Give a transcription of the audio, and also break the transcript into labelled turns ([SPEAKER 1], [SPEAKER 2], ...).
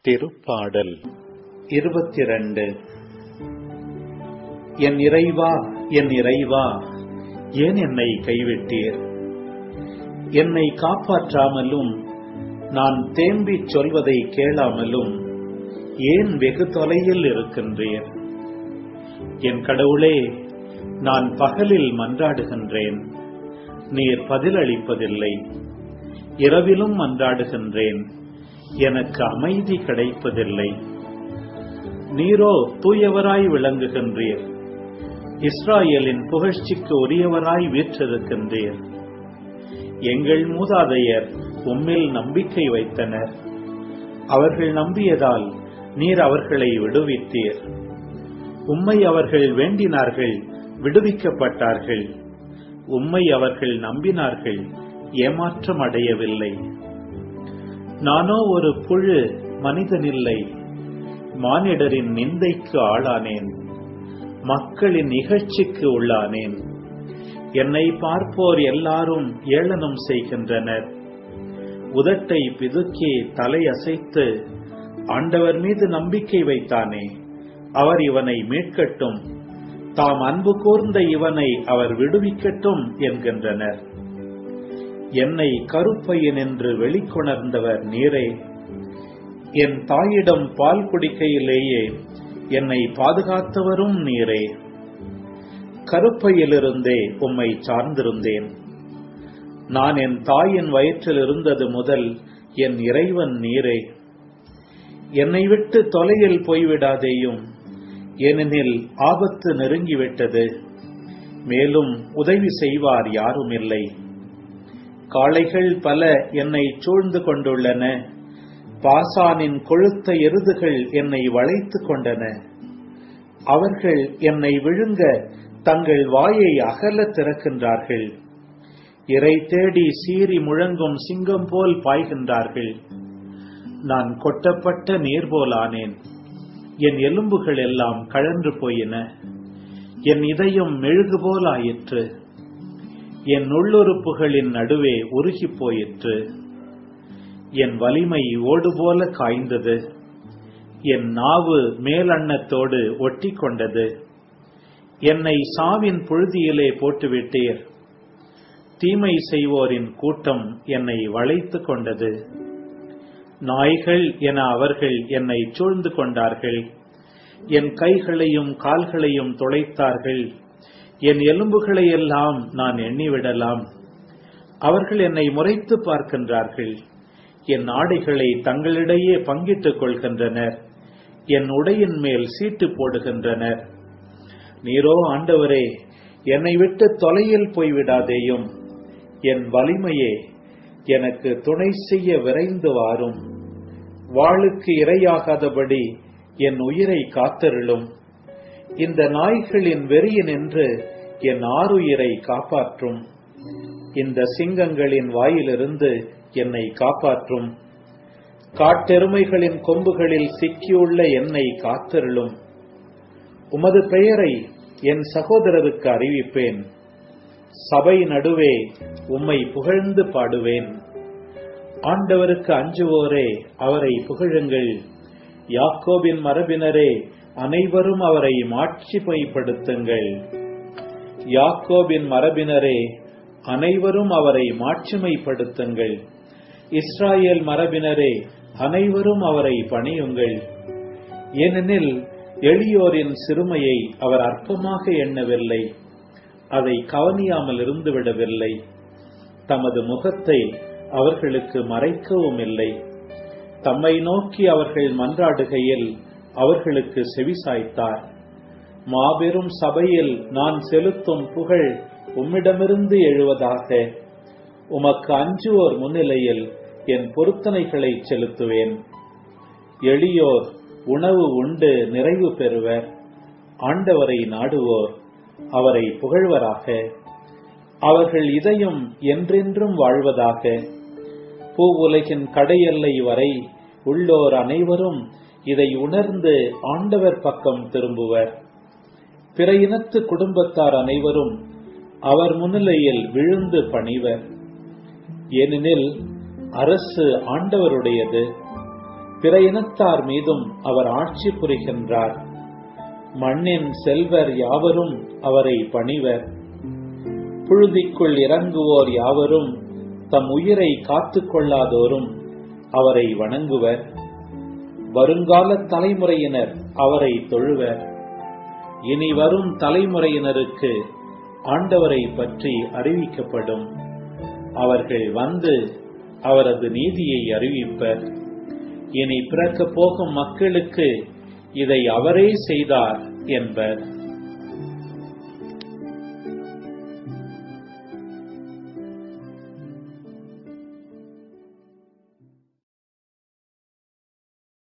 [SPEAKER 1] திருப்பாடல் இருபத்தி இரண்டு என் இறைவா என் இறைவா ஏன் என்னை கைவிட்டீர் என்னை காப்பாற்றாமலும் நான் தேம்பிச் சொல்வதை கேளாமலும் ஏன் வெகு தொலையில் இருக்கின்றீர் என் கடவுளே நான் பகலில் மன்றாடுகின்றேன் நீர் பதிலளிப்பதில்லை இரவிலும் மன்றாடுகின்றேன் எனக்கு அமைதி கிடைப்பதில்லை நீரோ தூயவராய் விளங்குகின்றீர் இஸ்ராயலின் புகழ்ச்சிக்கு உரியவராய் வீற்றிருக்கின்றீர் எங்கள் மூதாதையர் உம்மில் நம்பிக்கை வைத்தனர் அவர்கள் நம்பியதால் நீர் அவர்களை விடுவித்தீர் உம்மை அவர்கள் வேண்டினார்கள் விடுவிக்கப்பட்டார்கள் உம்மை அவர்கள் நம்பினார்கள் ஏமாற்றம் அடையவில்லை நானோ ஒரு புழு மனிதனில்லை மானிடரின் நிந்தைக்கு ஆளானேன் மக்களின் இகழ்ச்சிக்கு உள்ளானேன் என்னை பார்ப்போர் எல்லாரும் ஏளனம் செய்கின்றனர் உதட்டை பிதுக்கி தலை அசைத்து ஆண்டவர் மீது நம்பிக்கை வைத்தானே அவர் இவனை மீட்கட்டும் தாம் அன்பு கூர்ந்த இவனை அவர் விடுவிக்கட்டும் என்கின்றனர் என்னை கருப்பையன் என்று வெளிக்கொணர்ந்தவர் நீரே என் தாயிடம் பால் குடிக்கையிலேயே என்னை பாதுகாத்தவரும் நீரே கருப்பையிலிருந்தே உம்மை சார்ந்திருந்தேன் நான் என் தாயின் வயிற்றில் இருந்தது முதல் என் இறைவன் நீரே என்னை விட்டு தொலையில் போய்விடாதேயும் ஏனெனில் ஆபத்து நெருங்கிவிட்டது மேலும் உதவி செய்வார் யாரும் இல்லை காளைகள் பல என்னை சூழ்ந்து கொண்டுள்ளன பாசானின் கொழுத்த எருதுகள் என்னை வளைத்து கொண்டன அவர்கள் என்னை விழுங்க தங்கள் வாயை அகல திறக்கின்றார்கள் இறை தேடி சீறி முழங்கும் சிங்கம் போல் பாய்கின்றார்கள் நான் கொட்டப்பட்ட நீர் போலானேன் என் எலும்புகள் எல்லாம் கழன்று போயின என் இதயம் மெழுகு போல் ஆயிற்று என் உள்ளுறுப்புகளின் நடுவே உருகி போயிற்று என் வலிமை ஓடு போல காய்ந்தது என் நாவு மேலண்ணத்தோடு ஒட்டி கொண்டது என்னை சாவின் புழுதியிலே போட்டுவிட்டீர் தீமை செய்வோரின் கூட்டம் என்னை வளைத்து கொண்டது நாய்கள் என அவர்கள் என்னை சூழ்ந்து கொண்டார்கள் என் கைகளையும் கால்களையும் துளைத்தார்கள் என் எலும்புகளை எல்லாம் நான் எண்ணிவிடலாம் அவர்கள் என்னை முறைத்து பார்க்கின்றார்கள் என் ஆடைகளை தங்களிடையே பங்கிட்டுக் கொள்கின்றனர் என் உடையின் மேல் சீட்டு போடுகின்றனர் நீரோ ஆண்டவரே என்னை விட்டு தொலையில் போய்விடாதேயும் என் வலிமையே எனக்கு துணை செய்ய விரைந்து வாரும் வாளுக்கு இரையாகாதபடி என் உயிரை காத்தருளும் இந்த நாய்களின் வெறியினின்று என் ஆறுயிரை காப்பாற்றும் இந்த சிங்கங்களின் வாயிலிருந்து என்னை காப்பாற்றும் காட்டெருமைகளின் கொம்புகளில் சிக்கியுள்ள என்னை காத்தருளும் உமது பெயரை என் சகோதரருக்கு அறிவிப்பேன் சபை நடுவே உம்மை புகழ்ந்து பாடுவேன் ஆண்டவருக்கு அஞ்சுவோரே அவரை புகழுங்கள் யாக்கோபின் மரபினரே அனைவரும் அவரை மாட்சிமைப்படுத்துங்கள் யாக்கோபின் மரபினரே அனைவரும் அவரை மாட்சிமைப்படுத்துங்கள் இஸ்ராயேல் மரபினரே அனைவரும் அவரை பணியுங்கள் ஏனெனில் எளியோரின் சிறுமையை அவர் அற்பமாக எண்ணவில்லை அதை கவனியாமல் இருந்து விடவில்லை தமது முகத்தை அவர்களுக்கு மறைக்கவும் இல்லை தம்மை நோக்கி அவர்கள் மன்றாடுகையில் அவர்களுக்கு செவிசாய்த்தார் மாபெரும் சபையில் நான் செலுத்தும் புகழ் உம்மிடமிருந்து எழுவதாக உமக்கு அஞ்சுவோர் முன்னிலையில் என் பொருத்தனைகளை செலுத்துவேன் எளியோர் உணவு உண்டு நிறைவு பெறுவர் ஆண்டவரை நாடுவோர் அவரை புகழ்வராக அவர்கள் இதயம் என்றென்றும் வாழ்வதாக பூ உலகின் கடையெல்லை வரை உள்ளோர் அனைவரும் இதை உணர்ந்து ஆண்டவர் பக்கம் திரும்புவர் பிற இனத்து குடும்பத்தார் அனைவரும் அவர் முன்னிலையில் விழுந்து பணிவர் ஏனெனில் அரசு ஆண்டவருடையது பிற இனத்தார் மீதும் அவர் ஆட்சி புரிகின்றார் மண்ணின் செல்வர் யாவரும் அவரை பணிவர் புழுதிக்குள் இறங்குவோர் யாவரும் தம் உயிரை காத்துக் கொள்ளாதோரும் அவரை வணங்குவர் வருங்கால தலைமுறையினர் அவரை தொழுவர் இனி வரும் தலைமுறையினருக்கு ஆண்டவரை பற்றி அறிவிக்கப்படும் அவர்கள் வந்து அவரது நீதியை அறிவிப்பர் இனி பிறக்கப் போகும் மக்களுக்கு இதை அவரே செய்தார் என்பர்